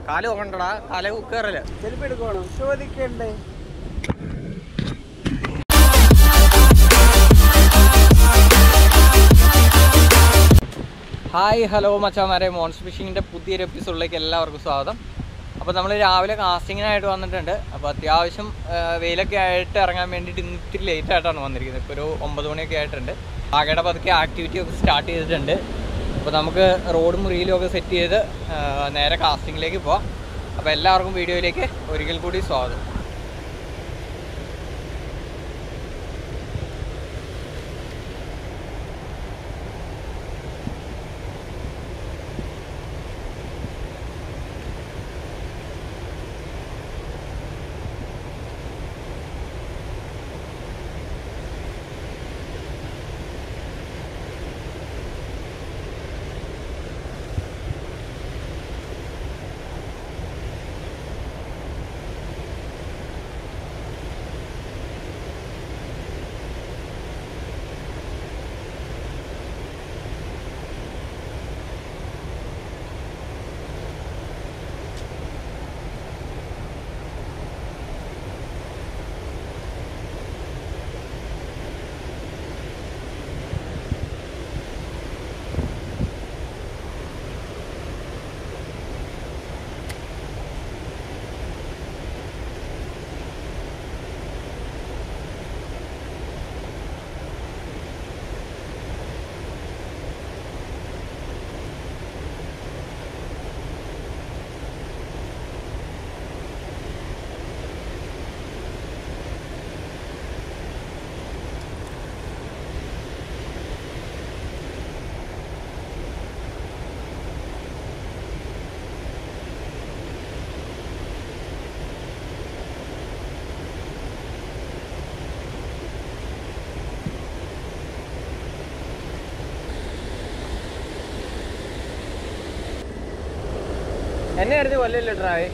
കാല് നോക്കണ്ടടാ കാല് കയറല് ചെരുപ്പ് എടുക്കുവാണോ ചോദിക്കണ്ടേ ഹായ് ഹലോ മച്ചാമാരെ മോൺസ് ഫിഷിങ്ങിൻ്റെ പുതിയൊരു എപ്പിസോഡിലേക്ക് എല്ലാവർക്കും സ്വാഗതം അപ്പോൾ നമ്മൾ രാവിലെ കാസ്റ്റിങ്ങിനായിട്ട് വന്നിട്ടുണ്ട് അപ്പോൾ അത്യാവശ്യം ആ, വെയിലൊക്കെ ആയിട്ട് ഇറങ്ങാൻ വേണ്ടിയിട്ട് ഇന്ന് ഇത്തിരി ലേറ്റ് ആയിട്ടാണ് വന്നിരിക്കുന്നത് ഇപ്പോൾ ഒരു ഒമ്പത് മണിയൊക്കെ ആയിട്ടുണ്ട് ആകയുടെ പതുക്കെ ആക്ടിവിറ്റി ഒക്കെ സ്റ്റാർട്ട് ചെയ്തിട്ടുണ്ട് അപ്പോൾ നമുക്ക് റോഡ് മുറിയിലും ഒക്കെ സെറ്റ് ചെയ്ത് ആ, നേരെ കാസ്റ്റിങ്ങിലേക്ക് പോവാം അപ്പോൾ എല്ലാവർക്കും വീഡിയോയിലേക്ക് ഒരിക്കൽ കൂടി സ്വാഗതം എന്നെ അടുത്ത് കൊല്ലല്ലോ ട്രാവേ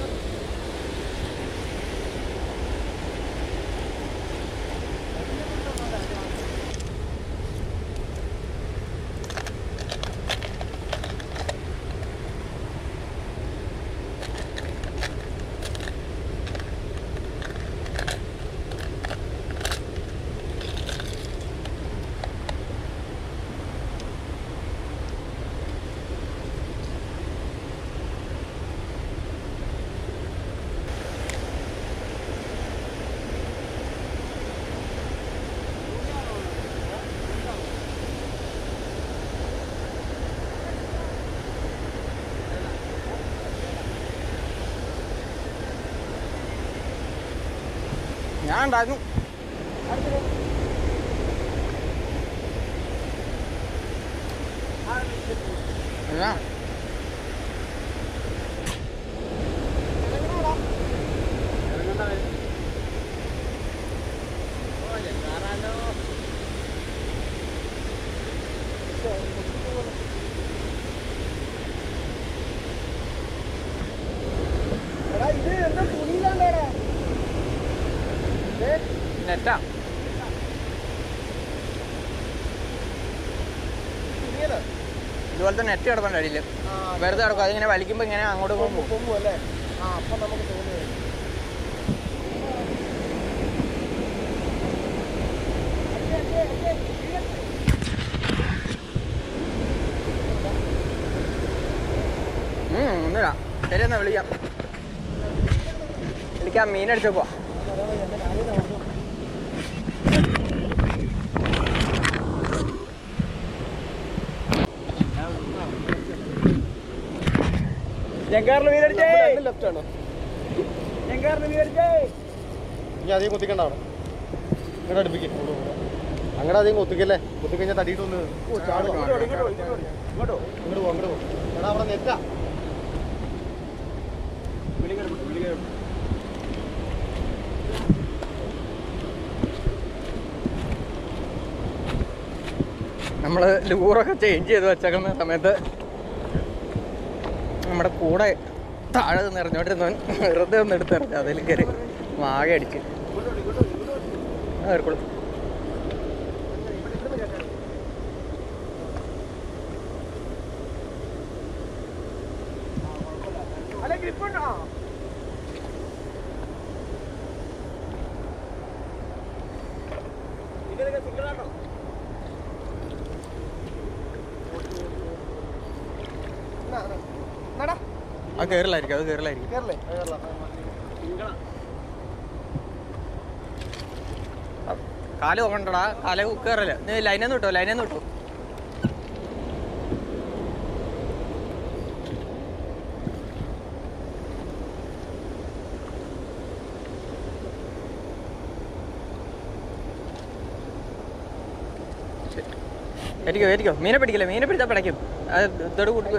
ഞാൻ ഉണ്ടാക്കും എന്നാ? എടാ ഇത് എന്താ തുണിയിലാണ്ടാടാ നെറ്റാ ഇതുപോലത്തെ നെറ്റ് കിടപ്പുണ്ട് അടിയിൽ വെറുതെ കിടക്കും അതിങ്ങനെ വലിക്കുമ്പോൾ ഇങ്ങനെ അങ്ങോട്ട് പോകും പൊങ്ങും അല്ലേ ആ അപ്പൊ നമുക്ക് തോന്നുന്നു ഒന്നുമില്ല ശരി എന്നാ വിളിക്കാം വിളിക്കാം മീനടിച്ചോ പോവാ ജങ്കാറിൽ മീനടിച്ചേ ലെഫ്റ്റ് ആണോ ജങ്കാറിൽ മീനടിച്ചേ ഇനി അധികം കുത്തിക്കണ്ട അവിടെ ഇങ്ങോട്ട് അടുപ്പിക്കും അങ്ങനെ അധികം കുത്തിക്കല്ലേ കുത്തിക്കഴിഞ്ഞാൽ തടിയിട്ടൊന്ന് ചാടും ഇങ്ങോട്ടോ ഇങ്ങോട്ട് പോ അങ്ങോട്ട് പോ എടാ അവിടെ നെറ്റാ നമ്മൾ ലൂറൊക്കെ ചേഞ്ച് ചെയ്ത് വെച്ചേക്കുന്ന സമയത്ത് നമ്മുടെ കൂടെ താഴെ നിന്ന് എറിഞ്ഞോണ്ടിരുന്നവൻ വെറുതെ ഒന്ന് എടുത്തെറിഞ്ഞു അതിൽ കയറി മാകെ അടിച്ച് ആ, കയറിക്കോളൂ അല്ല അത് കയറില്ലായിരിക്കും അത് കയറില്ലായിരിക്കും കേരളേ കാല് നോക്കണ്ടടാ കാല് കയറില്ല നീ ലൈനെന്ന് വിട്ടോ ലൈനെന്ന് വിട്ടോ ഏറ്റിക്കോ ഏറ്റിക്കോ മീനെ പിടിക്കില്ല മീനെ പിടിച്ചാൽ പിടയ്ക്കും അത് ഇതോട് കൂട്ടി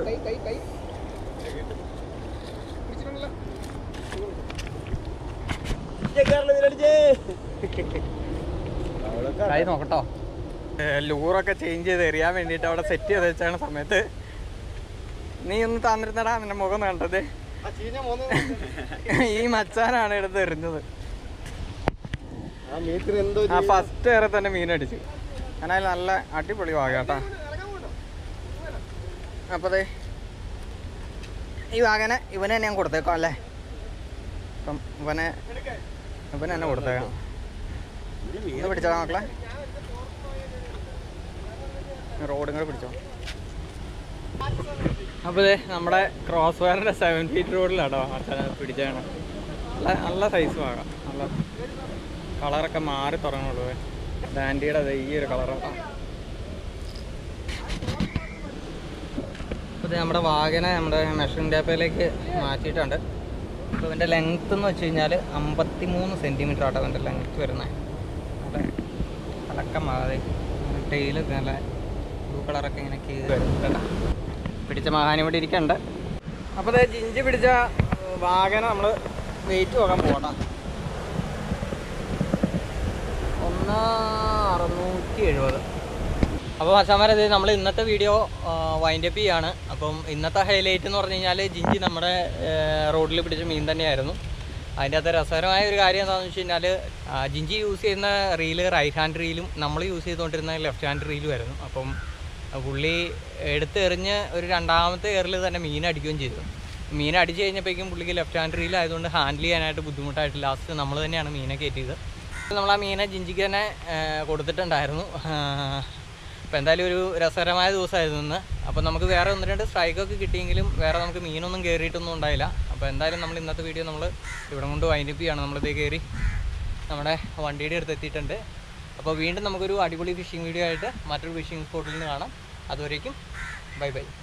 കൈ നോക്കട്ടോ ലൂറൊക്കെ ചേഞ്ച് ചെയ്ത് എറിയാൻ വേണ്ടിയിട്ട് അവിടെ സെറ്റ് ചെയ്ത് വെച്ചാണ് സമയത്ത് നീ ഒന്ന് തന്നിരുന്നടാ നിന്റെ മുഖം കണ്ടത് ആ ചീഞ്ഞ മൂന്ന് ഈ മച്ചാനാണ് എടുത്ത് എറിഞ്ഞത് ആ മീറ്റർ എന്തോ ആ ഫസ്റ്റ് ഏറെ തന്നെ മീൻ അടിച്ചു അങ്ങനെ നല്ല അടിപൊളി വാഗ കേട്ടാ അപ്പൊ ദേ ഈ വാഗനെ ഇവനെ ഞാൻ കൊടുത്തേക്കാം അല്ലേ അപ്പം ഇവനെ ഇവനെ തന്നെ കൊടുത്തേക്കാം ഇത് പിടിച്ചോ മക്കളെ റോഡും കൂടെ പിടിച്ചോ അപ്പോൾ ദേ നമ്മുടെ ക്രോസ് വയറിൻ്റെ സെവൻ ഫീറ്റ് റോഡിലാട്ടോ അച്ഛൻ പിടിച്ചാണ് നല്ല നല്ല സൈസ് വാങ്ങാം നല്ല കളറൊക്കെ മാറി തുടങ്ങുള്ളൂ ഡാൻഡിയുടെ ദേ ഈ ഒരു കളറാണ് അപ്പോൾ ഇത് നമ്മുടെ വാഗനെ നമ്മുടെ മെഷറിംഗ് ടേപ്പിലേക്ക് മാറ്റിയിട്ടുണ്ട് അപ്പോൾ ഇതിൻ്റെ ലെങ്ത്ത് എന്ന് വെച്ച് കഴിഞ്ഞാൽ അമ്പത്തി മൂന്ന് സെൻറ്റിമീറ്റർ ആട്ടോ അതിൻ്റെ ലെങ്ത്ത് വരുന്നത് നല്ല കലക്കം ആകാതെ ടെയിലൊക്കെ നല്ല ബ്ലൂ കളറൊക്കെ ഇങ്ങനെ കീറി വരുന്നുണ്ട് പിടിച്ച മഹാൻ ഇവിടെ ഇരിക്കണ്ട് അപ്പോൾ ദേ ജിഞ്ചി പിടിച്ച വാഗന നമ്മൾ വെയിറ്റ് നോക്കാൻ പോകണ്ട ഒന്ന് അറുന്നൂറ്റി എഴുപത് അപ്പോൾ മച്ചാമാരെ ഇത് നമ്മൾ ഇന്നത്തെ വീഡിയോ വൈൻഡ് അപ്പ് ചെയ്യാണ് അപ്പം ഇന്നത്തെ ഹൈലൈറ്റ് എന്ന് പറഞ്ഞു കഴിഞ്ഞാൽ ജിഞ്ചി നമ്മുടെ റോഡിൽ പിടിച്ച മീൻ തന്നെയായിരുന്നു അതിൻ്റെ അകത്ത് രസകരമായ ഒരു കാര്യം എന്താണെന്ന് വെച്ച് കഴിഞ്ഞാൽ ജിഞ്ചി യൂസ് ചെയ്യുന്ന റീല് റൈറ്റ് ഹാൻഡ് റീലും നമ്മൾ യൂസ് ചെയ്തുകൊണ്ടിരുന്ന ലെഫ്റ്റ് ഹാൻഡ് റീലും ആയിരുന്നു അപ്പം പുള്ളി എടുത്തെറിഞ്ഞ് ഒരു രണ്ടാമത്തെ എയറിൽ തന്നെ മീൻ അടിക്കുകയും ചെയ്തു മീൻ അടിച്ച് കഴിഞ്ഞപ്പോഴേക്കും പുള്ളിക്ക് ലെഫ്റ്റ് ഹാൻഡ് റീൽ ആയതുകൊണ്ട് ഹാൻഡിൽ ചെയ്യാനായിട്ട് ബുദ്ധിമുട്ടായിട്ട് ലാസ്റ്റ് നമ്മൾ തന്നെയാണ് മീനെ കയറ്റിയത് നമ്മൾ ആ മീനെ ജിഞ്ചിക്ക് തന്നെ ആ, കൊടുത്തിട്ടുണ്ടായിരുന്നു അപ്പോൾ എന്തായാലും ഒരു രസകരമായ ദിവസമായിരുന്നു ഇന്ന് അപ്പോൾ നമുക്ക് വേറെ ഒന്ന് രണ്ട് സ്ട്രൈക്കൊക്കെ കിട്ടിയെങ്കിലും വേറെ നമുക്ക് മീനൊന്നും കയറിയിട്ടൊന്നും ഉണ്ടായില്ല അപ്പോൾ എന്തായാലും നമ്മൾ ഇന്നത്തെ വീഡിയോ നമ്മൾ ഇവിടെ കൊണ്ട് വൈൻഡപ്പ് ചെയ്യാണ് നമ്മളിതേ കയറി നമ്മുടെ വണ്ടിയുടെ അടുത്ത് എത്തിയിട്ടുണ്ട് അപ്പോൾ വീണ്ടും നമുക്കൊരു അടിപൊളി ഫിഷിംഗ് വീഡിയോ ആയിട്ട് മറ്റൊരു ഫിഷിംഗ് സ്പോട്ടിൽ നിന്ന് കാണാം അതുവരേക്കും ബൈ ബൈ